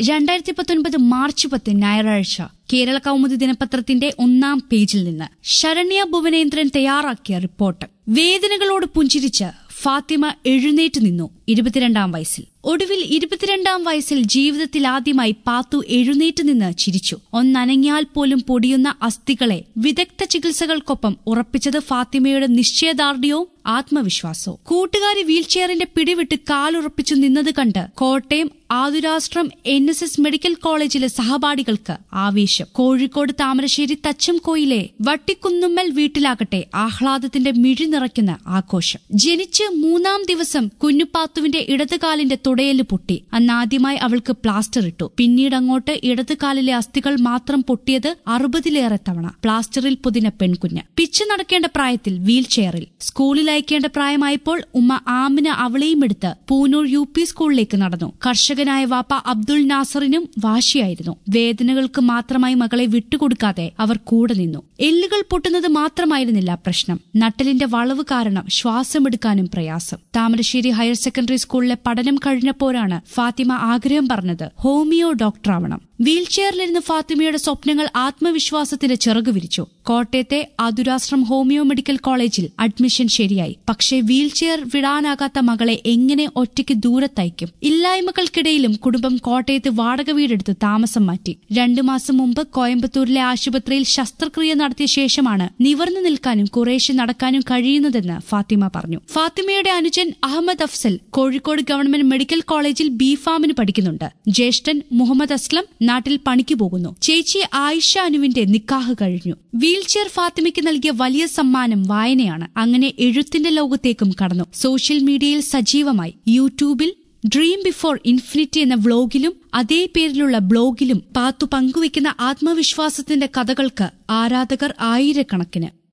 രണ്ടായിരത്തി പത്തൊൻപത് മാർച്ച് പത്ത് ഞായറാഴ്ച കേരള കൗമുദി ദിനപത്രത്തിന്റെ ഒന്നാം പേജിൽ നിന്ന് ശരണ്യ ഭുവനേന്ദ്രൻ തയ്യാറാക്കിയ റിപ്പോർട്ട് വേദനകളോട് പുഞ്ചിരിച്ച് ഫാത്തിമ എഴുന്നേറ്റ് നിന്നു ഇരുപത്തിരണ്ടാം വയസ്സിൽ ഒടുവിൽ ഇരുപത്തിരണ്ടാം വയസ്സിൽ ജീവിതത്തിൽ ആദ്യമായി പാത്തു എഴുന്നേറ്റ് നിന്ന് ചിരിച്ചു ഒന്നനങ്ങിയാൽ പോലും പൊടിയുന്ന അസ്ഥികളെ വിദഗ്ധ ചികിത്സകൾക്കൊപ്പം ഉറപ്പിച്ചത് ഫാത്തിമയുടെ നിശ്ചയദാർഢ്യവും ആത്മവിശ്വാസവും കൂട്ടുകാരി വീൽചെയറിന്റെ പിടിവിട്ട് കാലുറപ്പിച്ചു നിന്നത് കണ്ട് കോട്ടയം ആതുരാഷ്ട്രം എൻ എസ് എസ് മെഡിക്കൽ കോളേജിലെ സഹപാഠികൾക്ക് ആവേശം കോഴിക്കോട് താമരശ്ശേരി തച്ചംകോയിലെ വട്ടിക്കുന്നുമ്മൽ വീട്ടിലാകട്ടെ ആഹ്ലാദത്തിന്റെ മിഴി നിറയ്ക്കുന്ന ആഘോഷം ജനിച്ച് മൂന്നാം ദിവസം കുഞ്ഞുപാത്തുവിന്റെ ഇടതുകാലിന്റെ തുടയല് പൊട്ടി അന്നാദ്യമായി അവൾക്ക് പ്ലാസ്റ്റർ ഇട്ടു പിന്നീട് അങ്ങോട്ട് ഇടതുകാലിലെ അസ്ഥികൾ മാത്രം പൊട്ടിയത് അറുപതിലേറെ തവണ പ്ലാസ്റ്ററിൽ പൊതിന പെൺകുഞ്ഞ് പിച്ച് നടക്കേണ്ട പ്രായത്തിൽ വീൽ ചെയറിൽ സ്കൂളിൽ അയക്കേണ്ട പ്രായമായപ്പോൾ ഉമ്മ ആമിന അവളെയും എടുത്ത് പൂനൂർ യു പി സ്കൂളിലേക്ക് നടന്നു കർഷകനായ വാപ്പ അബ്ദുൾ നാസറിനും വാശിയായിരുന്നു വേദനകൾക്ക് മാത്രമായി മകളെ വിട്ടുകൊടുക്കാതെ അവർ കൂടെ നിന്നു എല്ലുകൾ പൊട്ടുന്നത് മാത്രമായിരുന്നില്ല പ്രശ്നം നട്ടലിന്റെ വളവ് കാരണം ശ്വാസമെടുക്കാനും പ്രയാസം താമരശ്ശേരി ഹയർ സെക്കൻഡറി സ്കൂളിലെ പഠനം കഴിഞ്ഞപ്പോഴാണ് ഫാത്തിമ ആഗ്രഹം പറഞ്ഞത് ഹോമിയോ ഡോക്ടറാവണം വീൽചെയറിലിരുന്ന് ഫാത്തിമയുടെ സ്വപ്നങ്ങൾ ആത്മവിശ്വാസത്തിന്റെ ചിറകു വിരിച്ചു കോട്ടയത്തെ ആതുരാശ്രം ഹോമിയോ മെഡിക്കൽ കോളേജിൽ അഡ്മിഷൻ ശരിയായി പക്ഷേ വീൽചെയർ വിടാനാകാത്ത മകളെ എങ്ങനെ ഒറ്റയ്ക്ക് ദൂരത്തയക്കും ഇല്ലായ്മകൾക്കിടയിലും കുടുംബം കോട്ടയത്ത് വാടക വീടെടുത്ത് താമസം മാറ്റി രണ്ടു മാസം മുമ്പ് കോയമ്പത്തൂരിലെ ആശുപത്രിയിൽ ശസ്ത്രക്രിയ നടത്തിയ ശേഷമാണ് നിവർന്നു നിൽക്കാനും കുറേശ്ശെ നടക്കാനും കഴിയുന്നതെന്ന് ഫാത്തിമ പറഞ്ഞു ഫാത്തിമയുടെ അനുജൻ അഹമ്മദ് അഫ്സൽ കോഴിക്കോട് ഗവൺമെന്റ് മെഡിക്കൽ കോളേജിൽ ബി ഫാമിന് പഠിക്കുന്നുണ്ട് ജ്യേഷ്ഠൻ മുഹമ്മദ് അസ്ലം നാട്ടിൽ പണിക്ക് പോകുന്നു ചേച്ചി ആയിഷ അനുവിന്റെ നിക്കാഹ് കഴിഞ്ഞു വീൽചെയർ ഫാത്തിമയ്ക്ക് നൽകിയ വലിയ സമ്മാനം വായനയാണ് അങ്ങനെ എഴുത്തിന്റെ ലോകത്തേക്കും കടന്നു സോഷ്യൽ മീഡിയയിൽ സജീവമായി യൂട്യൂബിൽ ഡ്രീം ബിഫോർ ഇൻഫിനിറ്റി എന്ന വ്ലോഗിലും അതേ പേരിലുള്ള ബ്ലോഗിലും പാത്തു പങ്കുവയ്ക്കുന്ന ആത്മവിശ്വാസത്തിന്റെ കഥകൾക്ക് ആരാധകർ ആയിരക്കണക്കിന്